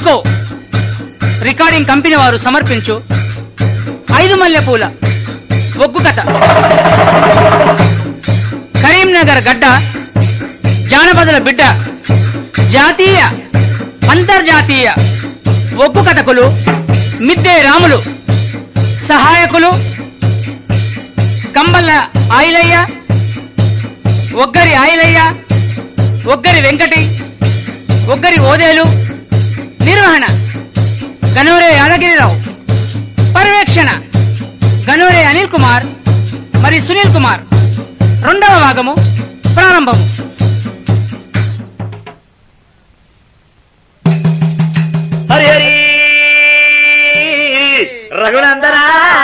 ఇస్కో recording company వారు సమర్పించు ఐదు మల్లె పూల ఒగ్గు కథ కరీంనగర్ గడ్డ జానపదుల బిడ్డ జాతీయ అంతర్జాతీయ ఒగ్గు కథకులు మిద్దె రాములు సహాయకులు కంబల్ల ఆయిలయ్య ఒగ్గరి ఆయిలయ్య ఒగ్గరి వెంకటి ఒగ్గరి ఓదేలు నిర్వహణ గనూరే యాదగిరిరావు పర్యవేక్షణ గనూరే అనిల్ కుమార్ మరి సునీల్ కుమార్ రెండవ భాగము ప్రారంభము హరి హరి రఘునందనా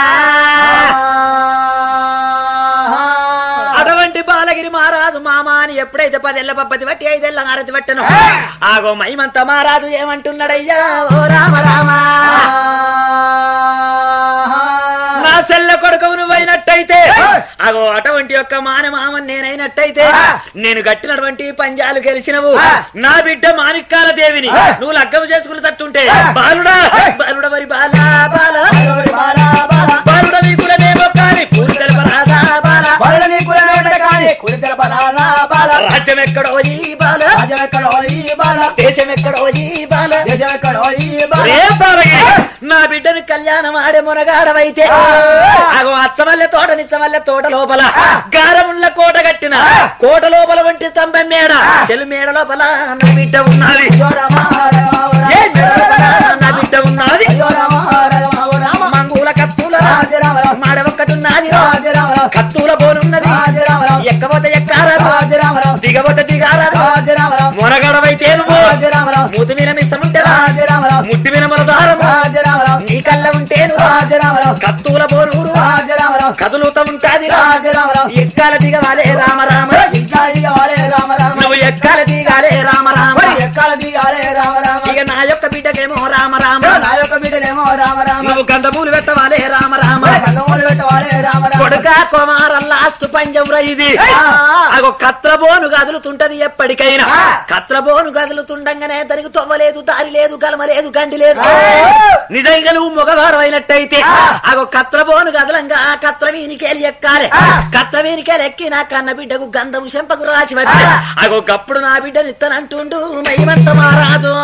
అటువంటి బాలగిరి మహారాజు మామ అని ఎప్పుడైతే పదేళ్ల పబ్బతి బట్టి ఐదేళ్ల హారతి పట్టను ఆగో మైమంత మహారాజు ఏమంటున్నాడయ్యా ఓ రామ రామ నా చెల్ల కొడుకు నువ్వైనట్టయితే అగో అటువంటి యొక్క మాన మామని నేనైనట్టయితే నేను కట్టినటువంటి పంజాలు గెలిచినవు నా బిడ్డ మాణిక్కాల దేవిని నువ్వు లగ్గం చేసుకుని తట్టుంటే బాలుడా బాలుడ మరి బాలా బాల బాలుడ నీ కులనేమో కాని పూరి తెలపరాదా బాల రాజ్యం ఎక్కడో ఈ బాల దేశం ఎక్కడో ఈ బాల ఏ బాలకి నా బిడ్డను కళ్యాణం ఆడే మునగాడవైతే అగో అచ్చమల్లె తోట నిచ్చమల్లె తోట లోపల గారముళ్ళ కోట కట్టిన కోట లోపల వంటి స్తంభం మేడ చెలు మేడ లోపల నా బిడ్డ ఉన్నది ఏ మేడ లోపల నా బిడ్డ ఉన్నది మంగూల కత్తుల మాడ ఒక్కటున్నది కత్తుల బోనున్నది ఎక్కబోతే ఎక్కారాదు దిగబోతే దిగారాదు మునగాడవైతే నువ్వు మూతి మీద మిస్తముంటేరా ముట్టి మీద మన దారము నీ కళ్ళ ఉంటే నువ్వు కత్తుల బోనూరు కదులుతా ఉంటాది ఎక్కాల దిగవాలే రామ రామ నువ్వు ఎక్కాల దిగాలే రామ రామ ఇక నా యొక్క బిడ్డకేమో రామ రామ నువ్వు గంధమూలు పెట్టవాలే రామ రామ కొడుక కుమారల్లాస్తు పంజంరా ఇది అగో కత్రబోను కదులుతుంటది ఎప్పటికైనా కత్రబోను కదులుతుండగానే దానికి తొవ్వలేదు దారి లేదు గలమ లేదు గండి లేదు నిజంగా నువ్వు మగవారు అయినట్టయితే అగో కత్రబోను కదలంగా ఆ కత్ర వీనికేలి ఎక్కాలి కత్ర వీనికేలి ఎక్కి నా కన్న బిడ్డకు గంధము చెంపకు రాసి వచ్చి అగో గప్పుడు నా బిడ్డని ఇత్తనంటుండు నయమంత మారాదు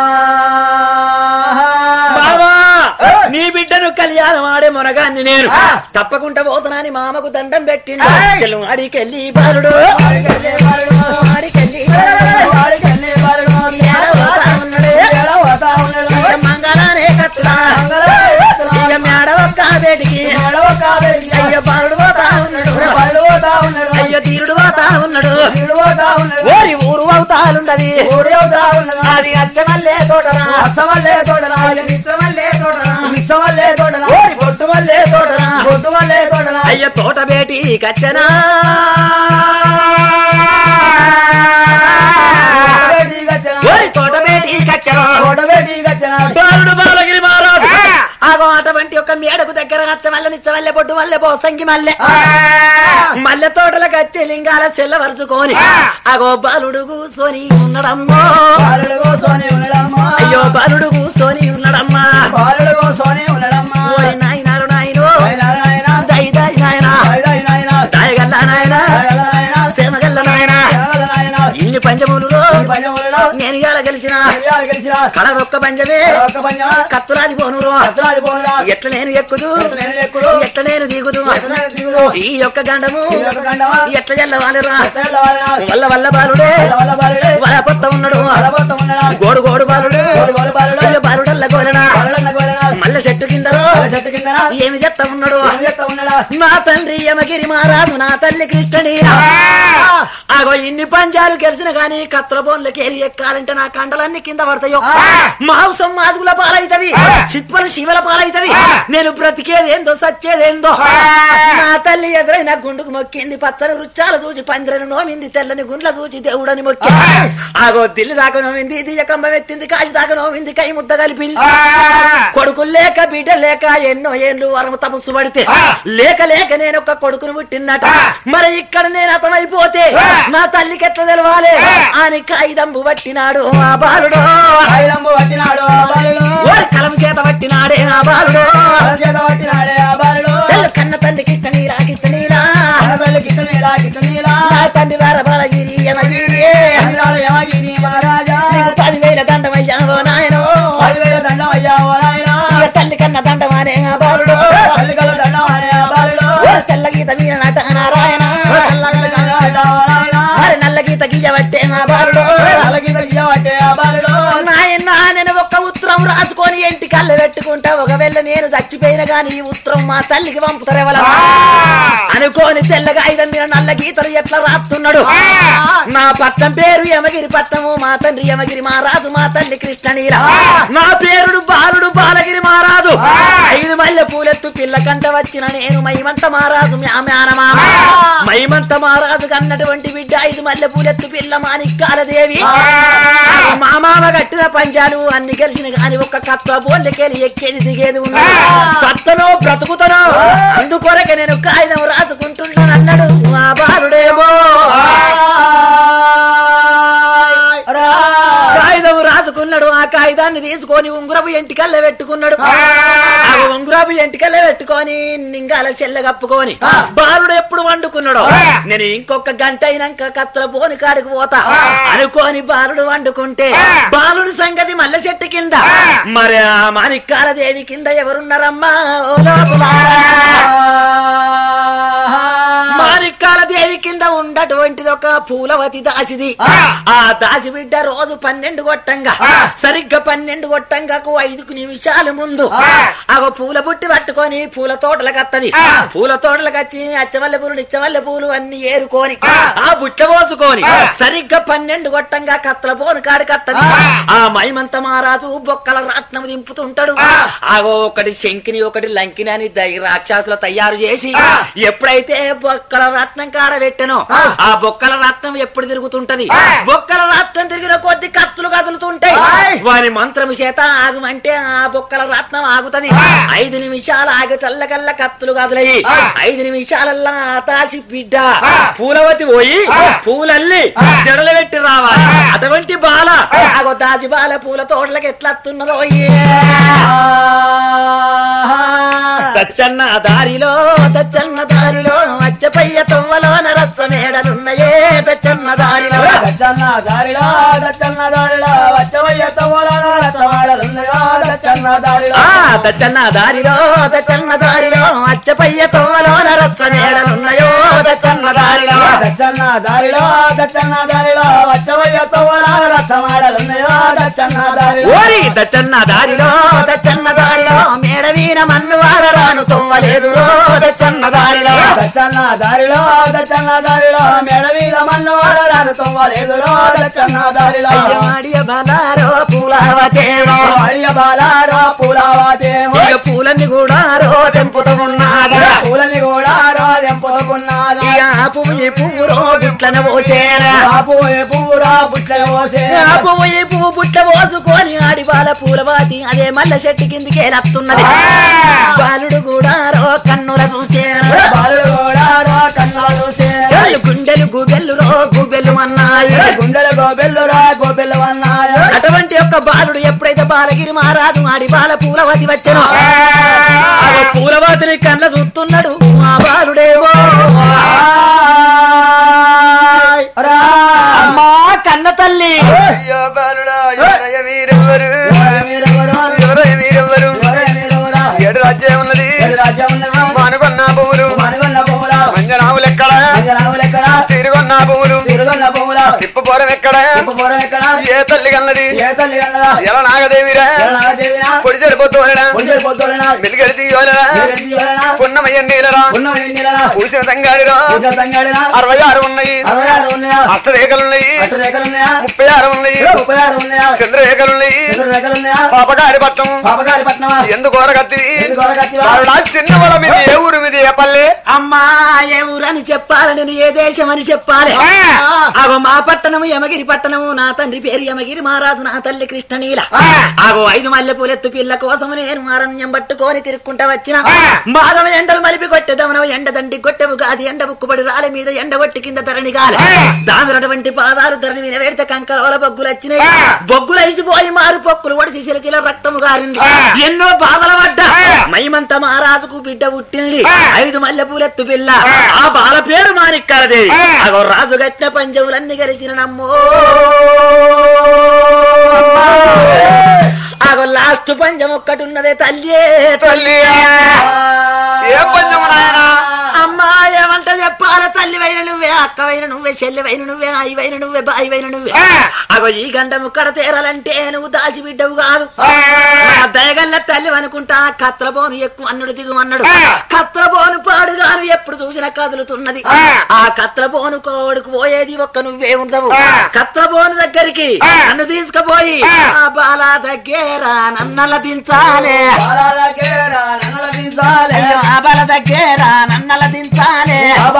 బావా నీ బిడ్డను కళ్యాణం ఆడే మొనగాన్ని నేను తప్పకుండా పోతున్నాని మామకు దండం పెట్టిండు చెల్లు అడికెళ్ళి బాలుడు అడికెళ్ళి మంగళానే కట్టుడా ఇక మేడ ఒక్క బేటికి అయ్య బాలుడు పోతా ఉన్నాడు అయ్య తీరుడు పోతా ఉన్నాడు ఓరి ఊరు అవుతాలుండది అది అచ్చమల్లే తోటరా ఓరి బొట్టు మల్లే తోటరా అయ్య తోట బేటి కచ్చనా ఓరి తోట బేటి కచ్చనా బాలుడు బాలగిరి మహారాజు ఆగో అటువంటి ఒక మేడకు దగ్గర నచ్చమల్లె నిచ్చమల్లె పొట్టు మల్లె పోసంగి మల్లె మల్లె తోటల కచ్చి లింగాల చెల్లవరుచుకొని అగో బాలుడు కూసోని ఉన్నడమ్మో అయ్యో బాలుడు కూసోని ఉన్నడమ్మా ఓరి నాయనారు నాయనో దై దై నాయనా దాయగల్ల నాయనా సేమగల్ల నాయనా ఇన్ని పంచములలో నేను ఇవాళ గెలిచిన కళ ఒక్క పంచమే కత్తురాది పోనురు ఎట్ల నేను ఎక్కుదు ఎట్ల నేను దిగుదు ఈ యొక్క గండము ఎట్ల జల్లవాలిరా వల్ల వల్ల బాలుడే వల పొత్త ఉన్నాడు గోడు గోడు బాలుడు అయ్యో బాలుడల్ల గోలనా మల్ల చెట్టు కిందలో ఏమి చెత్త ఉన్నాడు నా తండ్రి యమగిరి మహారాజు నా తల్లి కృష్ణని ఆగో ఇన్ని పంచాలు గెలిచిన గాని కత్తుల బోన్లకేరి ఎక్కాలంటే నా కండలన్నీ కింద పడతాయో మాంసం మాదుగుల పాలైతది చిత్పలు శివల పాలైతది నేను బ్రతికేదేందో సచ్చేదేందో నా తల్లి ఎదురైన గుండుకు మొక్కింది పచ్చని వృక్షాలు చూసి పందిరను నోమింది తెల్లని గుండ్ల చూసి దేవుడని మొక్కి ఆగో దిల్లి దాకా నోమింది దియ్య కంబం ఎత్తింది కాజి దాకా నోమింది కై ముద్ద కలిపింది కొడుకులు లేక బిడ్డ లేక పుట్టక ఎన్నో ఏళ్ళు వరము తపస్సు పడితే ఆ. లేక లేక నేను ఒక కొడుకును పుట్టినట ఆ. మరి ఇక్కడ నేను అతమైపోతే ఆ. నా తల్లికి ఎట్లా తెలవాలి ఆ. అని కాయిదంబు పట్టినాడు ఆ బాలుడు ఆయుధంబు పట్టినాడు ఆ బాలుడు ఓరి కలం చేత పట్టినాడే ఆ బాలుడు కలం చేత పట్టినాడే ఆ బాలుడు తెల్ల కన్న తండ్రికి ఇష్ట నీరా కిష్ట నీరా కన్నతల్లి కిట్టనీలా కిట్టనీలా నా తండ్రి వార బాలగిరి యమగిరి కన్నడాలు యమగిరి మహారాజా నీకు పదివేల దండమయ్యావో నాయనో పదివేల దండం అయ్యా ఓ నాయనా ఇక తల్లి కన్న దండమానే ఆ బాలుడు తల్లికల దండం అనే ఆ బాలుడు ఓరి తెల్ల గీత మీద నట నారాయణ తెల్లగల దండం అయ్యా ఓ నాయనా మరి నల్ల గీత గీయబట్టే మా బాలుడు నల్లగీత గీయబట్టే ఆ బాలుడు నాయన నేను ఒక్క ఉత్తరం రాసుకొని ఇంటి కళ్ళ పెట్టుకుంటా ఒకవేళ నేను చచ్చిపోయిన గాని ఈ ఉత్తరం మా తల్లికి పంపుతారేవల అనుకోని తెల్లగా ఐదు మీద నల్ల గీతలు ఎట్లా రాస్తున్నాడు నా పట్టం పేరు యమగిరి పట్టము మా తండ్రి యమగిరి మహారాజు మా తల్లి కృష్ణనీల నా పేరుడు బాలుడు బాలగిరి మహారాజు ఐదు మల్లె పూలెత్తు పిల్ల కంట వచ్చిన నేను మైమంత మహారాజు మ్యా మేనమామ మైమంత మహారాజు కన్నటువంటి బిడ్డ ఐదు మల్లె పూలెత్తు పిల్ల మాణిక్కాలదేవి మా మామ కట్టిన పంజాలు అన్ని కలిసిన గాని ఒక్క కత్త బోళ్ళకెళ్ళి ఎక్కేది దిగేది ఉంది కత్తనో బ్రతుకుతనో అందుకొరకే నేను కాగితం రాసుకుంటున్నాను అన్నాడు మా బాలుడేమో కాగితం రాసుకున్నాడు ఆ కాగితాన్ని తీసుకొని ఉంగురపు ఎంటికల్ల పెట్టుకున్నాడు ఆ ఉంగురపు ఎంటికల్ల పెట్టుకొని నింగాల చెల్ల కప్పుకొని బాలుడు ఎప్పుడు వండుకున్నాడు నేను ఇంకొక గంట అయినాక కత్తల పోని కాడికి పోతా అనుకోని బాలుడు వండుకుంటే బాలుడు సంగతి మల్ల చెట్టు కింద మరి ఆ మాణిక్కాల దేవి కింద ఎవరున్నారమ్మా ఓ లోపులారా? మాణిక్కాల దేవి కింద ఉండటువంటిది ఒక పూలవతి దాసిది ఆ దాసి బిడ్డ రోజు పన్నెండు కొట్టంగా సరిగ్గా పన్నెండు కొట్టంగాకు ఐదుకు నిమిషాలు ముందు ఆ పూల బుట్టి పట్టుకొని పూల తోటలకు వత్తది పూల తోటలకు వచ్చి అచ్చమల్లె పూలు నిచ్చమల్లె పూలు అన్ని ఏరుకొని ఆ బుట్ట పోసుకొని సరిగ్గా పన్నెండు కొట్టంగా కత్తల పోను కాడి కత్తది ఆ మైమంత మహారాజు బొక్కల రత్నం దింపుతుంటాడు ఆగో ఒకటి శంకిని ఒకటి లంకిని అని దై- రాక్షసులు తయారు చేసి ఎప్పుడైతే బొక్కల రత్నం కాడ పెట్టానో ఆ బొక్కల రత్నం ఎప్పుడు తిరుగుతుంటది బొక్కల రత్నం తిరిగిన కొద్ది కత్తులు కదులుతుంటాయి వారి మంత్రం చేత ఆగమంటే ఆ బొక్కల రత్నం ఆగుతది ఐదు నిమిషాలు ఆగి చల్లకల్ల కత్తులు కదలయి ఐదు నిమిషాలల్లా ఆతాసి బిడ్డ పూలవతి పోయి పూలల్లి జడలు పెట్టి రావాలి అటువంటి బాల ఆగో దాచి బాల పూల తోటలకు ఎట్లా వస్తున్నదో దచ్చన్న దారిలో దచ్చన్న దారిలో అచ్చపయ్య తొవ్వలో నరస్వ మేడలున్నయే దచ్చన్న దారిలో దచ్చన్న దారిలో దచ్చన్న దారిలో వచ్చవయ్య తవ్వలలో రచ్చవాడలున్నయో దచ్చన్న దారిలో ఆ దచ్చన్న దారిలో దచ్చన్న దారిలో అచ్చపయ్య తొవ్వలో నరస్వ మేడలున్నయో దచ్చన్న దారిలో దచ్చన్న దారిలో దచ్చన్న దారిలో వచ్చవయ్య తవ్వలలో రచ్చవాడలున్నయో దచ్చన్న దారిలో ఓరి దచ్చన్న దారిలో దచ్చన్న దారిలో మేడవీన మన్ను వాడరాను తొవ్వలేదు దచ్చన్న దారిలో దచ్చన్న దారిలో దచ్చన్న దారిలో మెడ మీద మన్ను వాడరాను తొవ్వలేదురో దచ్చన్న దారిలో అయ్యవాడియ బలారో పూలవతేమో అయ్య బాలారో పూలవాదేమో ఇక పూలన్నీ కూడా రో తెంపుతూ ఉన్నాగా పూలని కూడా రోజెంపుకున్నాను ఇక ఆ పువ్వు ఈ పువ్వు రో బుట్లను పోసేరా బాపు పూరా బుట్ల పోసే ఆ పువ్వు ఈ పువ్వు బుట్ట పోసుకొని ఆడి బాల పూలవాతి అదే మల్ల చెట్టు కిందికి లత్తున్నది బాలుడు కూడా రో కన్నుల చూసేరా బాలుడు కూడా రో కన్నాలు చూసే వాళ్ళు గుండెలు గుబెల్లు రో గుబెల్లు అన్నాయి గుండెలు గోబెల్లు రా గోబెల్లు అన్నాడు అటువంటి యొక్క బాలుడు ఎప్పుడైతే బాలగిరి మహారాజు ఆడి బాల పూలవతి వచ్చను ఆ పూలవతిని కళ్ళ చూస్తున్నాడు మా బాలుడేవో అమ్మా కన్న తల్లి అయ్యో బాలుడా ఎవరయ్య మీరెవ్వరు ఎవరయ్య మీరెవ్వరు ఏడు రాజ్యం ఉన్నది మానుకొన్న పువ్వులు మంజనాములు ఎక్కడ తిరుగొన్న పువ్వులు తిప్పపోరం ఎక్కడ ఏ తల్లి కన్నది ఎలా నాగదేవిరా పొడి సరిపోతురా మెలిగడి తీయరా పున్నమయ్య నీలరా పూసిన తంగాడిరా అరవై ఆరు ఉన్నాయి అష్టరేఖలున్నాయి ముప్పై ఆరు ఉన్నాయి చంద్రరేఖలున్నాయి పాపగారి పట్టం పాపగారి పట్నం ఎందుకు ఓరగత్తి ఎందుకు ఓరగత్తివా? వారుడా చిన్నవాళ్ళ మీద ఏ ఊరు మీద ఏ పల్లె అమ్మా ఏ ఊరని చెప్పాలి నేను ఏ దేశం అని చెప్పాలి ఆ. అగో మా పట్టణము యమగిరి పట్టణము నా తండ్రి పేరు యమగిరి మహారాజు నా తల్లి కృష్ణనీల ఆగో ఐదు మల్లె పూలెత్తు పిల్ల కోసము నేను అరణ్యం పట్టుకొని తిరుక్కుంటా వచ్చిన బాధవ ఎండలు మలిపి కొట్టెదవనవ ఎండ దండి కొట్టెవు గాది ఎండ బుక్కుబడి రాలి మీద ఎండ కొట్టి కింద ధరణి గాలి దామినటువంటి పాదాలు ధరణి మీద వేడితే కంకరవల బొగ్గులు వచ్చినాయి బొగ్గులు అయిసిపోయి మారు పొక్కులు ఒడిచి చిలకిల రక్తము గారింది ఎన్నో బాధల పడ్డా మైమంత మహారాజుకు బిడ్డ పుట్టింది ఐదు మల్లె పూలెత్తు పిల్ల ఆ బాల పేరు మాణిక్కాలదేవి అగో రాజు గట్టిన పంజవులన్నీ కలిసిన నమ్మో అగో లాస్ట్ పంజం ఒక్కటి ఉన్నదే తల్లి తల్లి ఏ పంచము నాయనా అమ్మా ఏమంట చెప్పాల తల్లి వైన నువ్వే అక్క వైన నువ్వే చెల్లి వైన నువ్వే అయి వైన నువ్వే బాయి వైన నువ్వే అగో ఈ గంట ముక్కడ తేరాలంటే నువ్వు దాచి బిడ్డవు కాదు నా దయగల్ల తల్లి అనుకుంటా కత్రబోను ఎక్కువ అన్నుడు దిగు అన్నాడు కత్రబోను పాడుగాను ఎప్పుడు చూసినా కదులుతున్నది ఆ కత్రబోను కోడుకు పోయేది ఒక్క నువ్వే ఉండవు కత్రబోను దగ్గరికి నన్ను తీసుకుపోయి ఆ బాల దగ్గర నన్నల దించాలే అయ్యో, ఆ బాల దగ్గర నన్నల దించాలే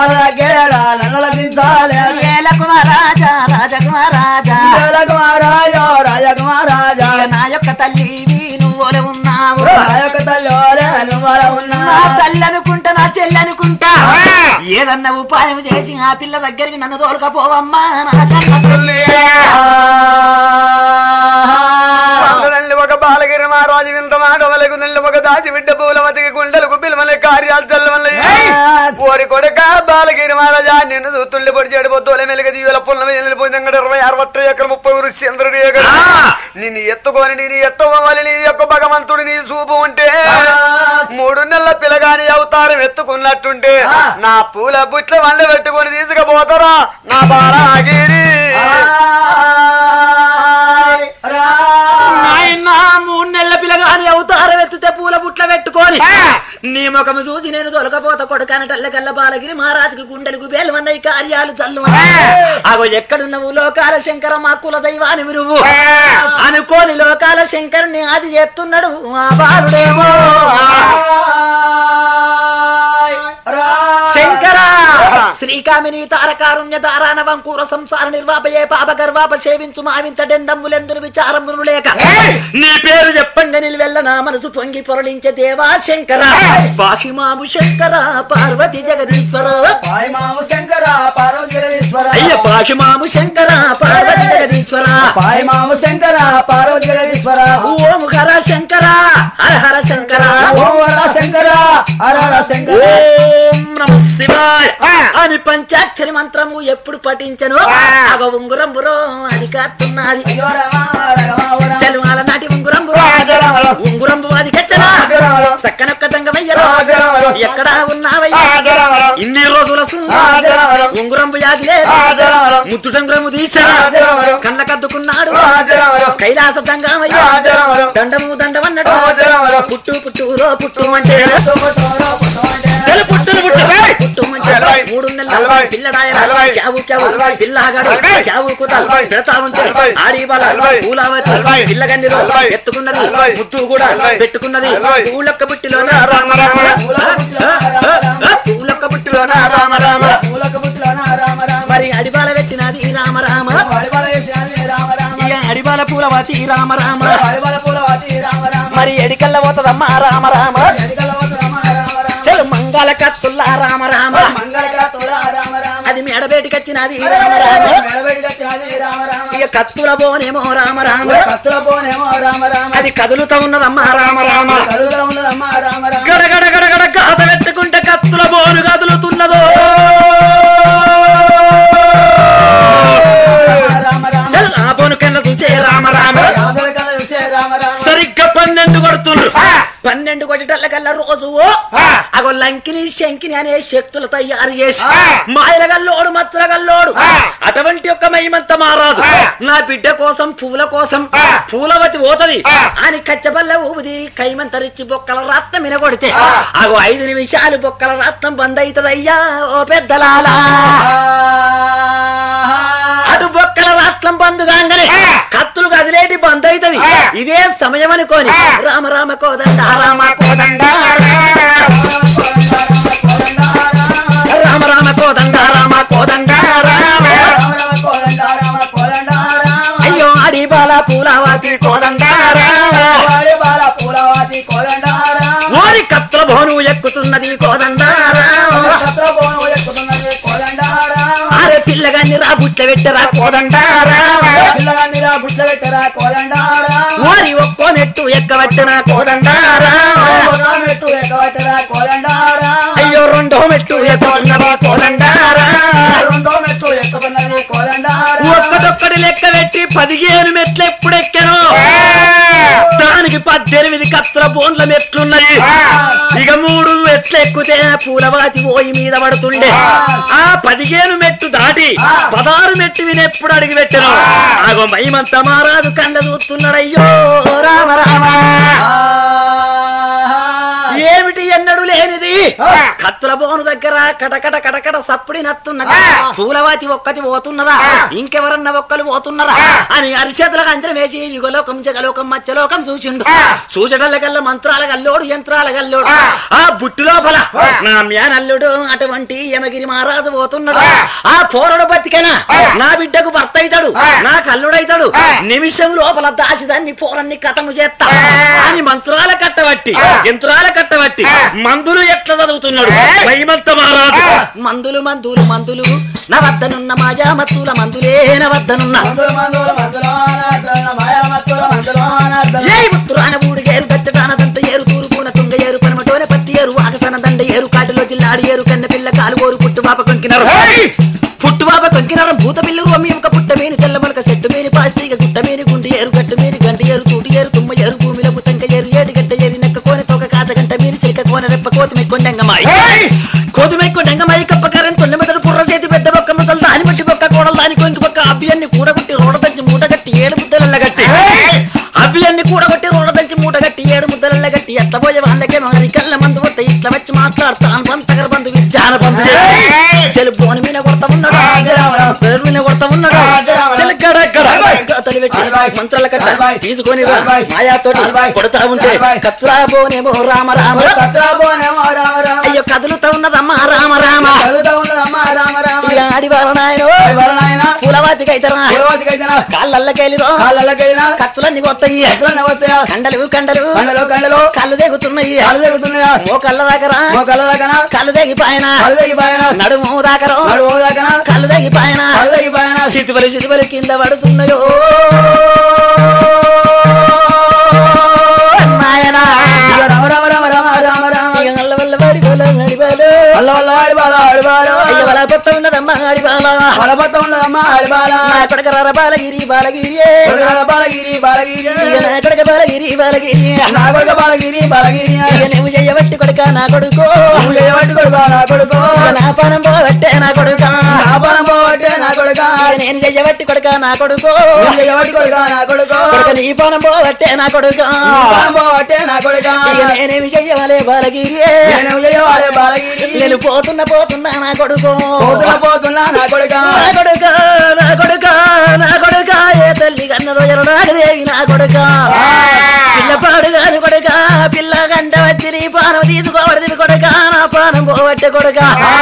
ఏలకు రాజా రాజకుమారాజా రాజకుమారాజా ఇక నా యొక్క తల్లి నువ్వులే ఉన్నావు ఉన్నా నా తల్లి అనుకుంటా నా చెల్లి అనుకుంటా ఏదన్నా ఉపాయం చేసి ఆ పిల్ల దగ్గరికి నన్ను తోలుకపోవమ్మా నా కన్న తల్లి. నెల్లి ఒక బాలగిరి మహారాజు వింత మాట వలకు నెల్లి ఒక దాచి బిడ్డ పూలవతికి గుండెలకు పిలువలే కార్యాలు చల్లవల్ల ఓరి కొడక బాలగిరి మహారాజా నిన్ను చూస్తుండే పొడి చెడిపోతోలే మెలుగ దీవుల పుల్ల వెళ్ళిపోయింది ఇరవై అరవై ఒక్క ఎకర ముప్పై ఊరు చంద్రుడి ఎకర నిన్ను ఎత్తుకొని నేను ఎత్తవాలి నీ యొక్క భగవంతుడు నీ చూపు ఉంటే మూడు నెలల పిల్లగాని అవతారం ఎత్తుకున్నట్టుంటే నా పూల బుట్ల వండ పెట్టుకొని తీసుకుపోతారా నా బాలగిరి నాయనా మూడు నెలల పిల్లగాని అవతారం ఎత్తితే పూల బుట్ల పెట్టుకొని నీ ముఖము చూసి నేను తొలకపోత కొడుకాన టల్లకల్ల బాలగిరి మహారాజుకి గుండెలకు బేలవన్నవి కార్యాలు చల్లు అగో ఎక్కడున్నవు లోకాల శంకర మా కుల దైవాని నువ్వు అనుకోని లోకాల శంకరుని ఆది చేస్తున్నాడు ఆ బాలుడేమో శంకర శ్రీకామిని తారకారుణ్య దారాన వంకూర సంసార నిర్వాపయే పాప గర్వాప సేవించు మావింత డెండమ్ములెందును విచారమును లేక నీ పేరు చెప్పండి నిలువెల్ల నా మనసు పొంగి పొరలించే దేవా శంకర బాహిమాము శంకర పార్వతి జగదీశ్వర శంకర పార్వతీశ్వర అయ్య బాహిమాము శంకర పార్వతి జగదీశ్వర మాము శంకర పార్వతీశ్వర ఓం హర శంకర హర హర శంకర ఓం వర శంకర హర హర శంకర ఓం నమ శివాయ అని పంచాక్షరి మంత్రము ఎప్పుడు పఠించను అగ ఉంగురం బురో అది కాస్తున్నది అయ్యో రమ రమ ఓరా. తెలువాల నాటి ఉంగురం బురో ఉంగురం అది కట్టనా చక్కనొక్క దంగమయ్యరా ఎక్కడ ఉన్నావయ్యా ఇన్ని రోజుల ఉంగురంబు యాదిలే ముద్దు డంగురము తీసా కళ్ళ కద్దుకున్నాడు కైలాస దంగమయ్యా దండము దండమన్నాడు పుట్టు పుట్టు రో పుట్టు అంటే తెలు పుట్టులు పుట్టు పుట్టు అంటే మూడు నెలల పిల్లడాయన క్యావు క్యావు పిల్లగాడు క్యావు కుత పెడతా ఉంటే ఆడి బాల పూలావతి పిల్లగన్నిలో ఎత్తుకున్నది ముద్దు కూడా పెట్టుకున్నది పూలొక్క బుట్టిలోన రామ రామ పూలొక్క బుట్టిలోన రామ రామ పూలక బుట్టిలోన రామ రామ మరి అడిబాల పెట్టినది రామ రామ వడిబల చేసినది రామ రామ ఇక అడిబాల పూలవతి రామ రామ వడిబల పూలవాతి రామ రామ మరి ఎడికల్ల పోతదమ్మా రామ రామ ఎడికల వత రామ రామ రామ చెలు మంగళ కత్తుల్లా రామ రామ మంగళకాతుల రామ రామ అది మెడబేటికొచ్చినది రామ రామ మెడబెడిగా తినది రామ రామ ఇక కత్తుల బోనేమో రామ రామ కత్తుల పోనేమో రామ రామ అది కదులుతా ఉన్నదమ్మా రామ రామ కలుగులో ఉన్నదమ్మ రామ రామ గడగడ గడగడ గాథ పెట్టుకుంటే కత్తుల బోను కదులుతున్నదో రామ రామ చెలు ఆ బోను కింద చూసే రామ రామ రాముల కళ చూసే రామ రామ సరిగ్గా పన్నెండు కొడుతుండ్రు పన్నెండు కొట్టేటల్ల కల్లా రోజు అగో లంకిని శంకిని అనే శక్తులు తయారు చేసి మాయలగల్లోడు మత్తులగల్లోడు అటువంటి యొక్క మహిమంత మారాదు నా బిడ్డ కోసం పూల కోసం పూలవతి పోతది అని కచ్చబల్ల ఊది కైమంతరిచ్చి బొక్కల రత్నం వినగొడితే అగో ఐదు నిమిషాలు బొక్కల రత్నం బంద్ అవుతుందయ్యా ఓ పెద్దలాలా అటు బొక్కల రాష్ట్రం బంధు కాగానే కత్తులు కదిలేటి బంద్ అవుతుంది ఇదే సమయం అనుకోని రామ రామ కోదండ రామ కోదండ రామ రామ కోదండ రామ కోదండ రామ రామ రామ కోదండ రామ పూలవాతి కోదండారా వాడి బాల పూలవాతి కోదండారా ఓరి కత్ర భోను ఎక్కుతున్నది కోదండారా సత్రభోను ఎక్కుతున్నది కోదండారా అరే పిల్లగాన్ని రా బుట్ట పెట్టరా కోదండారా పిల్లగాండిరా బుట్ల పెట్టరా కోదండారా ఓరి ఒక్కో నెట్టు ఎక్కబట్టిన కోదండారా ఒక మెట్టు ఎక్కబట్టరా కోదండారా అయ్యో రెండో మెట్టు ఎక్కుతున్నది కోదండారా రెండో మెట్టు ఎక్కుతున్నది కోదండారా ఒక్కటొక్కడి లెక్క పెట్టి పదిహేను మెట్లు ఎప్పుడెక్కాను దానికి పద్దెనిమిది కత్ర బోన్ల మెట్లున్నాయి ఇక మూడు మెట్లు ఎక్కితే పూలవాతి పోయి మీద పడుతుండే ఆ పదిహేను మెట్టు దాటి పదహారు మెట్టు విని ఎప్పుడు అడిగి పెట్టను ఆగో మైమంత మారాదు కండ చూస్తున్నాడయ్యో రామ రామ ఏమిటి ఎన్నడు లేనిది కత్తుల బోను దగ్గర కటకట కటకట సప్పుడి నత్తున్నది పూలవాతి ఒక్కటి పోతున్నదా ఇంకెవరన్నా ఒక్కలు పోతున్నారా అని అరిచేతులకు అంచన వేసి యుగలోకం జగలోకం మధ్యలోకం చూసిండు చూచటల కల్లా మంత్రాల గల్లోడు యంత్రాల గల్లోడు ఆ బుట్టు లోపల నా మేనల్లుడు అటువంటి యమగిరి మహారాజు పోతున్నాడు ఆ పోరడు బతికేనా నా బిడ్డకు భర్త అవుతాడు నా కల్లుడైతాడు నిమిషం లోపల దాచి దాన్ని పోరన్ని కథము చేస్తా అని మంత్రాల కట్టబట్టి యంత్రాల కట్టబట్టి మందులు ఎట్లా చదువుతున్నాడు మైమంత మహారాజు మందులు మందులు మందులు నా వద్దనున్న మాయా మత్తుల మందులే నా వద్దనున్న మందుల మందుల మందులోన మాయా మత్తుల మందులోన ఏ ముత్తురాన ఊడి ఏరు దట్టడాన దంత ఏరు తూరుపున తుంగ ఏరు పనమటోన పత్తి ఏరు ఆకసన దండ ఏరు కాటిలో జిల్లాడి ఏరు కన్న పిల్ల కాలు ఓరు పుట్టుబాప కొంకినారు పుట్టుబాప కొంకినారు భూత పిల్లు రొమ్మి ఒక పుట్ట మీని తెల్ల మొలక చెట్టు మీని పాసిగ గుట్ట మీని గుండి ఏరు గట్టు మీని గంట ఏరు తూటి ఏరు తుమ్మ ఏరు భూమిలో ముతంక ఏరు ఏడు గడ్డ ఏరి నెక్క కోని తోక కాత గంట మీని చిలక కోన రెప్ప కోతి మెక్కొండంగమాయి కోతి మెక్కొండంగమాయి కప్పకారని తొండ మెదడు పుర్ర చేతి పెద్ద బొక్క ముసలు దాని బట్టి బొక్క కోడలు దాని కొంచెం బొక్క అబ్బియన్ని కూడగొట్టి రోడ దంచి మూట గట్టి ఏడు ముద్దలల్ల గట్టి అబ్బియన్ని కూడగొట్టి రోడ దంచి మూట గట్టి ఏడు ముద్దలల్ల గట్టి ఎట్ల పోయే వాళ్ళకే మరి కళ్ళ మందు కొట్ట ఇట్లా వచ్చి మాట్లాడతాను పంతగర బంధు విజ్ఞాన బంధు చెలు బోని మీద కొడతా ఉన్నాడు పేరు మీద కొడతా ఉన్నాడు చెలు గడ గడ తలి పెట్టి మంత్రాల కట్ట తీసుకొని రా. మాయాతోటి కొడతా ఉంటే కత్తురా బోనేమో రామ రామ సత్రభోనేమో రామ రామ అయ్యో కదులుతా ఉన్నదమ్మా రామ రామ చదువుతా ఉన్నదమ్మా రామ రామ ఇక ఆడివారు నాయన ఎవరనాయన పూలవాతికి అయితరా పూర్వతికైతేనా కాళ్ళల్లకెళ్ళిరో కాళ్ళకెళ్ళినా కత్తులన్నీ కొత్తయి ఎట్లన్నా వస్తాయా కండలు కండలు కండలు కండలు కళ్ళు తెగుతున్నాయి కాళ్ళు తెగుతున్నాయా ఓ కళ్ళ దగ్గర ఓ కళ్ళ దగ్గర కళ్ళు తెగిపాయన కళ్ళు తెగిపోయినా నడుము దాకరో నడు ఓ దగ్గర కళ్ళు తెగిపాయన కళ్ళు తెగిపోయినా చితుబలి చితుబలి కింద పడుతున్నాయో నాయనా ఇక రామ రామ రామ రామ రామ రామ ఇక నల్ల వల్ల వాడి గోల నడిపాడు. వల్ల వల్ల ఆడిబాల ఆడిబాల అయ్య వల పొత్త ఉన్నదమ్మా ఆడిపాల బలపత్త ఉన్నదమ్మా ఆడిబాల నా కొడక రర బాలగిరి బాలగిరి బాలగిరి బాలగిరి ఇక నా కొడక బాలగిరి బాలగిరి నా కొడుక బాలగిరి బాలగిరి ఇక నువ్వు చెయ్యబట్టి కొడుక నా కొడుకు నువ్వు చేయబట్టి కొడుక నా కొడుకు ఇక నా పానం పోవట్టే నా కొడుక నా పనం పోవట్టే నా కొడుక ఇక నేను చెయ్యబట్టి కొడుక నా కొడుకు నువ్వు చేయబట్టి కొడుక నా కొడుకు కొడుక నీ పానం పోవట్టే నా కొడుక నీ పనం పోవట్టే నా కొడుక ఇక నేనేమి చెయ్యవలే బాలగిరి నేను చేయవాలే బాలగిరి నేను పోతున్నా పోతున్నా నా కొడుకు పోతున్నా పోతున్నా నా కొడుక నా కొడుక నా కొడుక నా కొడుక ఏ తల్లి కన్నదో ఎరనాగదేవి నా కొడుక పిల్లపాడు కాని కొడుక పిల్ల గంట వచ్చి నీ పానం తీసుకోవడది కొడుక నా పానం పోవట్టే కొడుక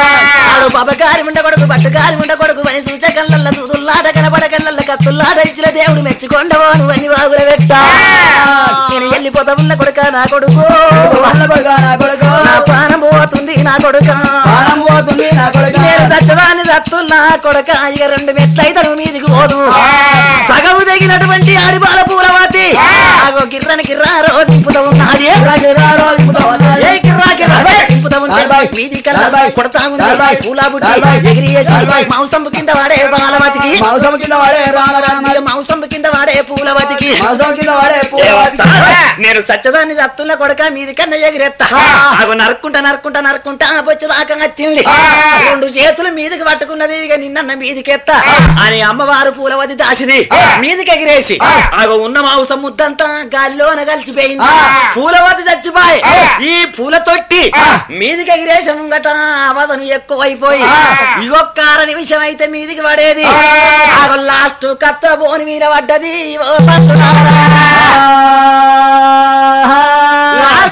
ఆడు పాపకారి ఉండ కొడుకు పట్టుకారి ఉండ కొడుకు అని చూచ కళ్ళల్ల చూదుల్లాట కనపడ కళ్ళల్ల కత్తుల్లాట ఇచ్చిన దేవుడు మెచ్చుకొండవో నువ్వు అని వాగుల పెట్టా నేను వెళ్ళిపోతా ఉన్న కొడుక నా కొడుకు వాళ్ళ కొడుక నా కొడుకు నా ప్రాణం పోతుంది నా కొడుక ప్రాణం పోతుంది నా కొడుక నేను దచ్చదాన్ని దత్తున్నా కొడక ఇక రెండు మెట్లయితే మీదికి పోదు సగము తగినటువంటి ఆడిపాల పూలవాతి ఆగో గిర్రని గిర్రా రోజు దింపుతా ఉన్నది గిర్రా గిర్రా రోజు దింపుతా ఉన్నది. ఏ గిర్రా గిర్రా దింపుతా ఉంటే నలభై. మీది కల్లా నలభై. కొడతా ఉంది నలభై. పూలా బుట్టి నలభై. ఎగిరియేసి నలభై. మాంసం కింద వాడే బాలవతికి మాంసం కింద వాడే రామ రామ మాంసం కింద వాడే పూలవతికి మాంసం కింద వాడే పూలవాతికి. నేను సత్యదాన్ని దత్తున్న కొడక మీది కన్నా ఎగిరెత్తా అగో నరుక్కుంటా నరుక్కుంటా నరుక్కుంటా బొచ్చదాకా వచ్చింది రెండు చేతులు మీదికి పట్టుకున్నది ఇక నిన్న మీదికెత్తా అని అమ్మవారు పూలవతి దాసిది మీదికి ఎగిరేసి అగో ఉన్న మాంసం ముద్దంతా గాలిలోన కలిసిపోయింది పూలవతి చచ్చిపోయి ఈ పూల తొట్టి మీదికి ఎగిరేసి ముంగట అవధను ఎక్కువైపోయి ఇంకొక అర నిమిషం అయితే మీదికి పడేది ఆగో లాస్ట్ కత్త బోని మీద పడ్డది ఓ పట్టునారా. లాస్ట్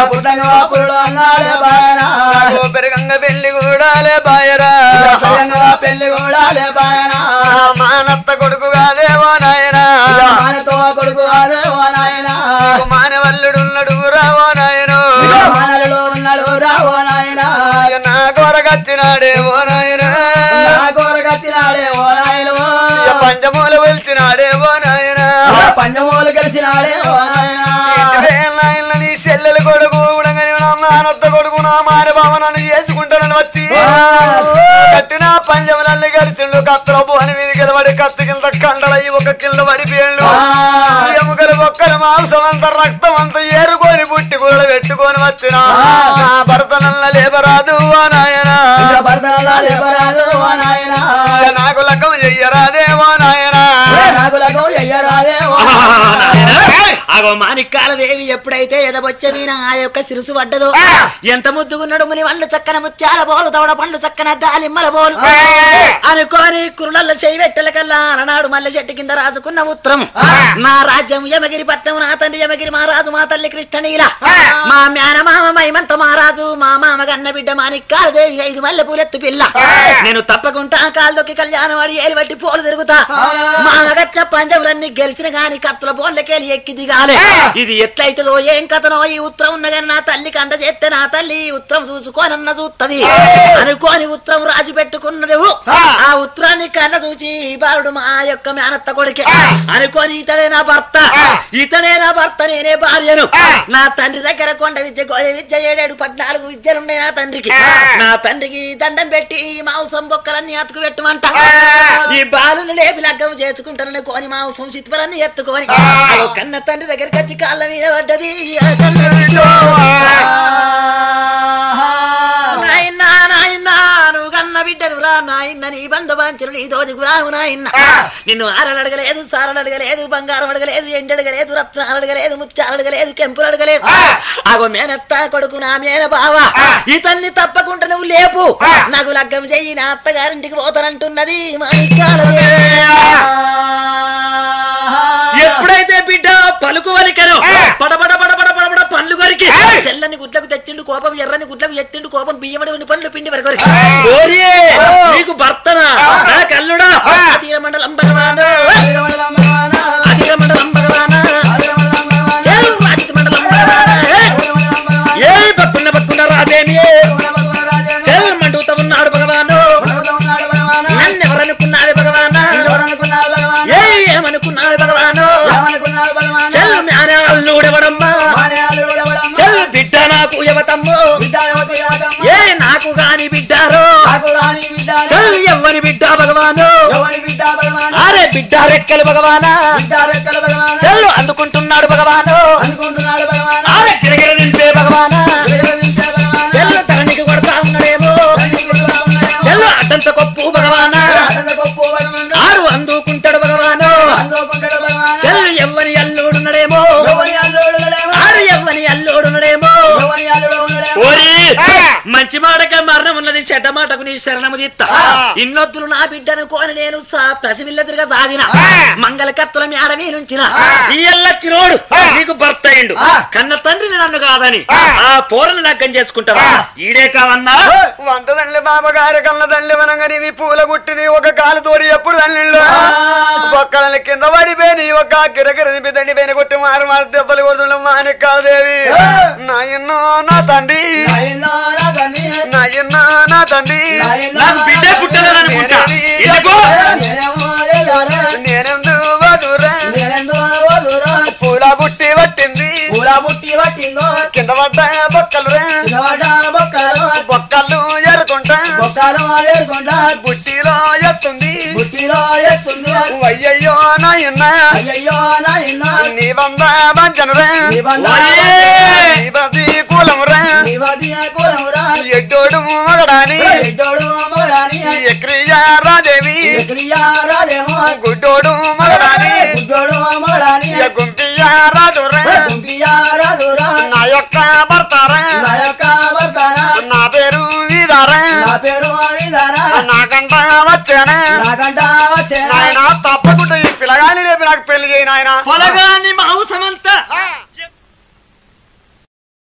పుట్టంగా పురుడు అన్నాడే బాయనా ఓ పెరగంగ పెళ్లి కూడాలే బాయరా సయంగా పెళ్లి కూడా బాయనా మానత్త కొడుకు కాదేవో నాయనా మానతో కొడుకు అదే ఓ నాయనా మానవల్లుడున్నడు రావో నాయను మానలుడు ఉన్నాడు రా ఓ నాయనా నా కొరగచ్చినాడే ఓ నాయన నా కోరగత్తినాడే ఓ నాయను పంచమూల వెళ్తున్నాడే ఓ నాయన పంచమూలు గెలిచినాడే ఓ నాయనా నాయన నీ చెల్లెలు కొడుకు ఉడంగని నా మానత్త కొడుకు నా మాన బావ నన్ను చేసుకుంటానని వచ్చి కట్టిన పంచములన్నీ గడిచిండు కత్తల భువని మీద గెలబడి కత్తి కింద కండలయ్యి ఒక కింద పడిపోయిండు ఎముకలు బొక్కలు మాంసం అంత రక్తం అంత ఏరుకొని పుట్టి కూరలు పెట్టుకొని వచ్చిన నా భర్త నల్ల లేబరాదు ఓ నాయనా భర్తలా లేవరాదు ఓ నాయనా నాకు లగ్గం చెయ్యరాదే ఓ నాయనా నాకు లగం చెయ్యరాదే ఓ అగో మాణిక్కాల దేవి ఎప్పుడైతే ఎదబొచ్చమీన ఆ యొక్క సిరుసు పడ్డదో ఎంత ముద్దుగున్నాడు ముని వాళ్ళు చక్కన ముత్యాల బోలు తవడ పండ్లు చక్కన దాలిమ్మల బోలు అనుకోని కురులల్ల చేయి పెట్టల కల్లా అలనాడు మల్లె చెట్టు కింద రాజుకున్న ఉత్తరం నా రాజ్యం యమగిరి పట్నం నా తండ్రి యమగిరి మహారాజు మా తల్లి కృష్ణనీల మా మేనమామ మైమంత మహారాజు మా మామ గన్న బిడ్డ మాణిక్కాల దేవి ఐదు మల్లె పూలెత్తు పిల్ల నేను తప్పకుండా కాళ్ళొక్కి కళ్యాణం వాడి ఏలు బట్టి పోలు తిరుగుతా మా మగచ్చ పంచములన్నీ గెలిచిన గాని కత్తుల బోన్లకెళ్ళి ఎక్కి దిగాలి ఇది ఎట్లయితుందో ఏం కథనో ఈ ఉత్తరం ఉన్నగాని నా తల్లికి అంద చేస్తే నా తల్లి ఈ ఉత్తరం చూసుకోనన్న చూస్తది అనుకోని ఉత్తరం రాజు పెట్టుకున్నది ఆ ఉత్తరాన్ని కన్న చూచి ఈ బాలుడు మా యొక్క మేనత్త కొడుకే అనుకోని ఇతడే నా భర్త ఇతడే నా భర్త నేనే భార్యను నా తండ్రి దగ్గర కొండ విద్య గోయ విద్య ఏడేడు పద్నాలుగు విద్యలున్నాయి నా తండ్రికి నా తండ్రికి దండం పెట్టి ఈ మాంసం బొక్కలన్నీ అతుకు పెట్టమంట ఈ బాలుని లేపి లగ్గం చేసుకుంటానని కోని మాంసం చిత్తులన్నీ ఎత్తుకొని అదో కన్న తండ్రి దగ్గరికి వచ్చి కాళ్ళ మీద పడ్డది ఆ కన్న బిడ్డో. నాయనా నాయనా నువ్వు కన్న బిడ్డను రా నాయన్న నీ బంధు బాంచను నీ దోది గురావు నాయన్న నిన్ను ఆరలు అడగలేదు సారలు అడగలేదు బంగారం అడగలేదు ఎండు అడగలేదు రత్నాలు అడగలేదు ముత్యాలు అడగలేదు కెంపులు అడగలేదు ఆగో మేనత్త కొడుకు నా మేన బావ ఈ తల్లి తప్పకుండా నువ్వు లేపు నాకు లగ్గం చెయ్యి నా అత్తగారింటికి పోతానంటున్నది మా ఎప్పుడైతే బిడ్డ పలుకు వలికను పడబడ పడబడ పడబడ పండ్లు కొరికి తెల్లని గుడ్లకు తెచ్చిండు కోపం ఎర్రని గుడ్లకు ఎత్తిండు కోపం బియ్యమడి పండ్లు పిండి వరకు నీకు భర్తనా నా కల్లుడా అధిక మండలం భగవాను అధిక మండలం భగవానా ఏ అధిక మండలం భగవానా ఏ పట్టున్న పట్టున్న రాదేని చెల్ మండుతా ఉన్నాడు భగవాను నన్ను ఎవరనుకున్నాడు భగవానా ఏ ఏమనుకున్నాడు భగవాను చెల్ మ్యానే అల్లుడెవడమ్మా చెల్ బిడ్డ నాకు యువతమ్ము ఏ నాకు గాని బిడ్డారో చెల్ ఎవ్వని బిడ్డ భగవాను అరే బిడ్డ రెక్కలు భగవానా చెల్లు అందుకుంటున్నాడు భగవాను అనుకుంటున్నాడు అరే గిరగిర నిలిపే భగవానా చెల్లు తరణికి కొడతా ఉన్నాడేమో చెల్లు అడ్డంత కొప్పు భగవానా ఆరు అందుకుంటాడు భగవాను చెల్లు ఎవ్వని అల్లుడున్నాడేమో ఆరు ఎవ్వని అల్లుడున్నాడేమో ఓరి మంచి మాటక మరణం ఉన్నది చెడ్డ మాటకు నీ శరణము తీస్తా ఇన్నొద్దులు నా బిడ్డను కోని నేను సా- పసివిల్ల తిరగ సాగిన మంగళ కత్తుల మేడ నుంచిన ఈ ఎల్లచ్చినోడు నీకు భర్త అయిండు కన్న తండ్రిని నన్ను కాదని ఆ పోరను లగ్గం చేసుకుంటావా ఈడే కావన్నా వంట దండ్లి బాబగారి కళ్ళ దండ్లి వనంగని నీ పూల గుట్టిని ఒక కాలు తోడి ఎప్పుడు దండ్లిళ్ళు ఒక్కళ్ళని కింద పడిపోయి ఒక గిరగిర దండి పైన కొట్టి మారు మారు దెబ్బలు కొడుతుండ మాణిక్కాదేవి నాయన్నో నా తండ్రి నాయన్న నా తండ్రి నాకు బిడ్డే పుట్టదని అనుకుంటా ఎందుకు నేనెందు వదురా పూల బుట్టి పట్టింది బుట్టి పట్టిందో కింద పడ్డ బొక్కలు రా బొక్కలు బొక్కలు ఎరుకుంటా బొక్కలు వేసుకుంటా బుట్టిలో ఎత్తుంది బుట్టిలో ఎత్తుంది అయ్యయ్యో నాయన్న అయ్యయ్యో నాయన నీ వంద వంచనురా నీ వంద నీ బతి కులమురా నీ వదిన కులమురా ఎడ్డోడు మగడాని ఎడ్డోడు మగడాని ఎక్రియారాదేవి ఎక్రియారాలేమో గుడ్డోడు మగడాని గుడ్డోడు మగడాని గుంపియారాదురా గుంపియారాదురా నా యొక్క భర్తారా నా యొక్క భర్తనా నా పేరు ఇదారా నా పేరు అడిదారా నాకంట వచ్చానా నాకంట వచ్చేనా నాయన తప్పకుండా ఈ పిల్లగాని రేపు నాకు పెళ్లి చేయి నాయన పొలగాని మాంసమంతా